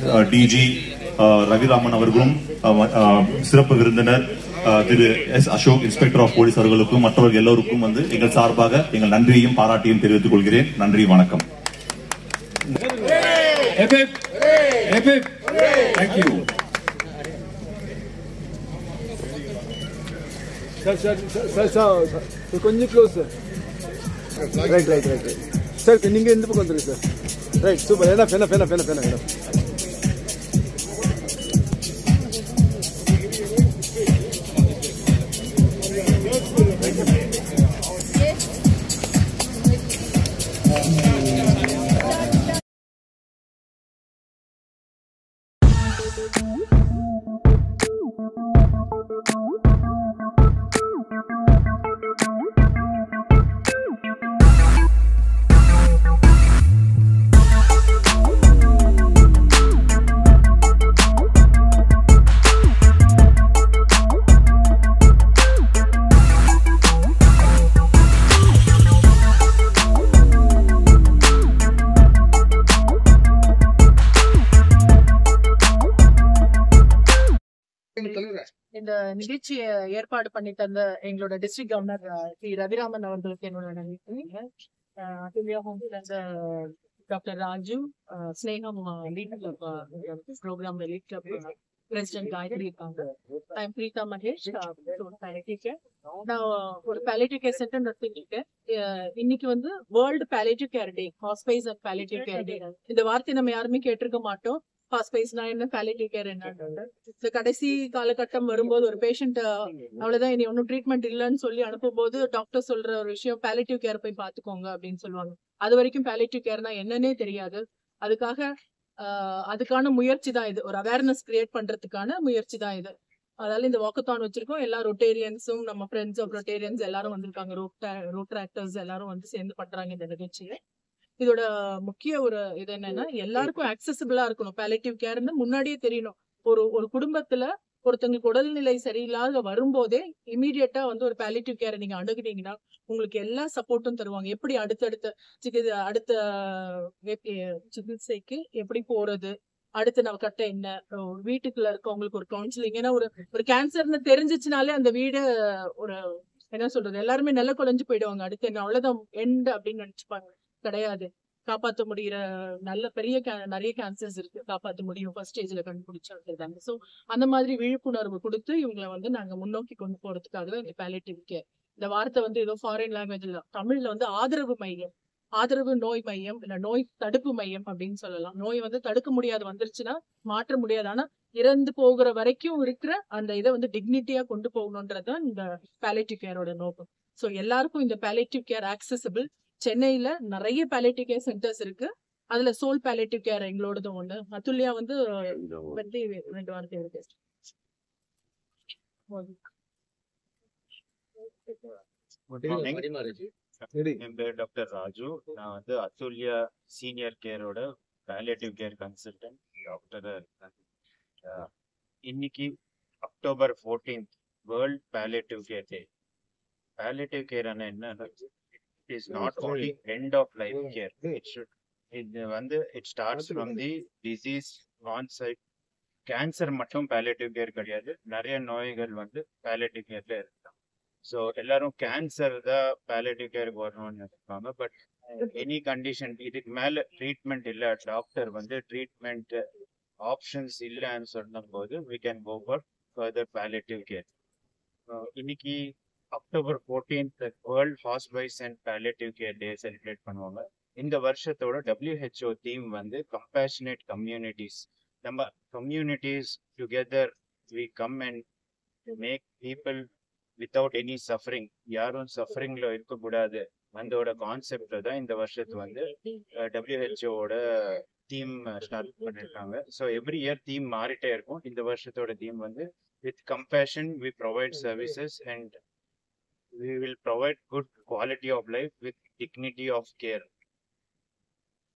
டிஜி ரவிராமன் அவர்களும் அஹ், அஹ், சிறப்பு விருந்தினர் அஹ், திரு S Ashok inspector of police அவர்களுக்கும் மற்றவர்கள் எல்லோருக்கும் வந்து எங்கள் சார்பாக எங்கள் நன்றியையும் பாராட்டியும் தெரிவித்துக் கொள்கிறேன் நன்றி வணக்கம் Hip hip. Hip hip. Thank you. Sir sir sir sir sir கொஞ்சம் close sir right right right right sir நீங்கள் இந்த பக்கம் வந்துருங்க சார் ரைட் சூப்பர் என்ன என்ன என்ன என்ன என்ன என்ன இந்த நிகழ்ச்சியை ஏற்பாடு பண்ணி தந்த எங்களோட டிஸ்ட்ரிக்ட் கவர்னர் ஸ்ரீ ரவிராமன் அவர்களுக்கு என்னோட நன்றி அஹ் சேர்ந்த டாக்டர் ராஜு அஹ் ஸ்னேகம் lead club program lead club president Gayathri இருக்காங்க I am Preetha Mahesh palliative care நான் ஒரு பேலிட்டிவ் கேர் சென்டர் நடத்திட்டு இருக்கேன் அஹ் இன்னைக்கு வந்து world palliative care day hospice and palliative care day இந்த வார்த்தை நம்ம யாருமே கேட்டிருக்க மாட்டோம் ஹாஸ்பைஸ்னா என்ன பேலிட்டிவ் கேர் என்னன்னு இந்த கடைசி காலகட்டம் வரும்போது ஒரு பேஷண்ட் அவ்வளவுதான் இனி ஒன்றும் ட்ரீட்மெண்ட் இல்லைன்னு சொல்லி அனுப்பும்போது டாக்டர் சொல்ற ஒரு விஷயம் பேலிட்டிவ் கேர் போய் பாத்துக்கோங்க அப்படின்னு சொல்லுவாங்க அது வரைக்கும் பேலிட்டிவ் கேர்னா என்னன்னே தெரியாது அதுக்காக ஆஹ் அதுக்கான முயற்சி தான் இது ஒரு அவேர்னஸ் கிரியேட் பண்றதுக்கான முயற்சி தான் இது அதனால இந்த வாக்கத்தான் வச்சிருக்கோம் எல்லா ரொட்டேரியன்ஸும் நம்ம ஃப்ரெண்ட்ஸ் ஆஃப் ரொட்டேரியன்ஸ் எல்லாரும் வந்திருக்காங்க ரோட் ரோட் ஆக்டர்ஸ் எல்லாரும் வந்து சேர்ந்து பண்றாங்க இந்த நிகழ்ச்சியை இதோட முக்கிய ஒரு இது என்னன்னா எல்லாருக்கும் அக்சசிபிளா இருக்கணும் பேலிட்டிவ் கேர்னு முன்னாடியே தெரியணும் ஒரு ஒரு குடும்பத்துல ஒருத்தங்களுக்கு உடல்நிலை சரியில்லாத வரும்போதே இமீடியட்டா வந்து ஒரு பேலிட்டிவ் கேரை நீங்க அணுகுனீங்கன்னா உங்களுக்கு எல்லா சப்போர்ட்டும் தருவாங்க எப்படி அடுத்தடுத்த சிகிச்சை அடுத்த எப்- சிகிச்சைக்கு எப்படி போறது அடுத்த நம்ம கட்ட என்ன அஹ் வீட்டுக்குள்ள இருக்கவங்களுக்கு ஒரு கவுன்சிலிங் ஏன்னா ஒரு ஒரு கேன்சர்னு தெரிஞ்சிச்சுனாலே அந்த வீடு ஒரு என்ன சொல்றது எல்லாருமே நல்ல குறைஞ்சு போயிடுவாங்க அடுத்து என்ன அவ்வளவுதான் எண்ட் அப்படின்னு நினைச்சுப்பாங்க கிடையாது காப்பாற்ற முடியிற நல்ல பெரிய ca- நிறைய கேன்சர்ஸ் இருக்கு காப்பாற்ற முடியும் ஃபர்ஸ்ட் ஸ்டேஜ்ல கண்டுபிடிச்சாங்க ஸோ அந்த மாதிரி விழிப்புணர்வு கொடுத்து இவங்களை வந்து நாங்க முன்னோக்கி கொண்டு போறதுக்காக இந்த பேலிட்டிவ் கேர் இந்த வார்த்தை வந்து ஏதோ ஃபாரின் லாங்குவேஜ்ல தமிழ்ல வந்து ஆதரவு மையம் ஆதரவு நோய் மையம் இல்ல நோய் தடுப்பு மையம் அப்படின்னு சொல்லலாம் நோய் வந்து தடுக்க முடியாது வந்துருச்சுன்னா மாற்ற முடியாது ஆனா இறந்து போகிற வரைக்கும் இருக்கிற அந்த இதை வந்து டிக்னிட்டியா கொண்டு போகணுன்றதுதான் இந்த பேலிட்டிவ் கேரோட நோக்கம் ஸோ எல்லாருக்கும் இந்த பேலிட்டிவ் கேர் ஆக்சசிபிள் சென்னையில நிறைய பேலிட்டிவ் கேர் சென்டர்ஸ் இருக்கு அதுல சோல் பேலிட்டிவ் கேர் எங்களோடதும் ஒண்ணு அதுல்யா வந்து வந்து ரெண்டு வாரத்தை இருக்கு என் பேர் டாக்டர் ராஜு நான் வந்து அத்துல்யா சீனியர் கேரோட பேலியேட்டிவ் கேர் கன்சல்டன்ட் டாக்டர் இன்னைக்கு October fourteenth world palliative care day palliative care என்ன it is not only end of life care it should இது வந்து it starts from the disease onset cancer மட்டும் palliative care கிடையாது நிறைய நோய்கள் வந்து palliative கேர்ல இருக்காங்க ஸோ எல்லாரும் கேன்சர் தான் பேலியேட்டிவ் கேருக்கு வரணும்னு நினைப்பாங்க பட் எனி கண்டிஷன் இதுக்கு மேல ட்ரீட்மெண்ட் இல்ல டாக்டர் வந்து ட்ரீட்மெண்ட் ஆப்ஷன்ஸ் இல்லைன்னு சொன்னபோது we can go for further palliative care இன்னைக்கு October fourteenth world hospice and palliative care day celebrate பண்ணுவாங்க இந்த வருஷத்தோட டபிள்யூஹெச்ஓ தீம் வந்து கம்பேஷனேட் கம்யூனிட்டிஸ் நம்ம communities together we come and make people without any suffering யாரும் சஃபரிங்ல இருக்கக்கூடாது அதோட கான்செப்ட்ல தான் இந்த வருஷத்து வந்து டபிள்யூஹெச்ஓட தீம் ஸ்டார்ட் பண்ணிருக்காங்க ஸோ எவ்ரி இயர் தீம் மாறிட்டே இருக்கும் இந்த வருஷத்தோட தீம் வந்து with compassion we provide services and we will provide good quality of life with dignity of care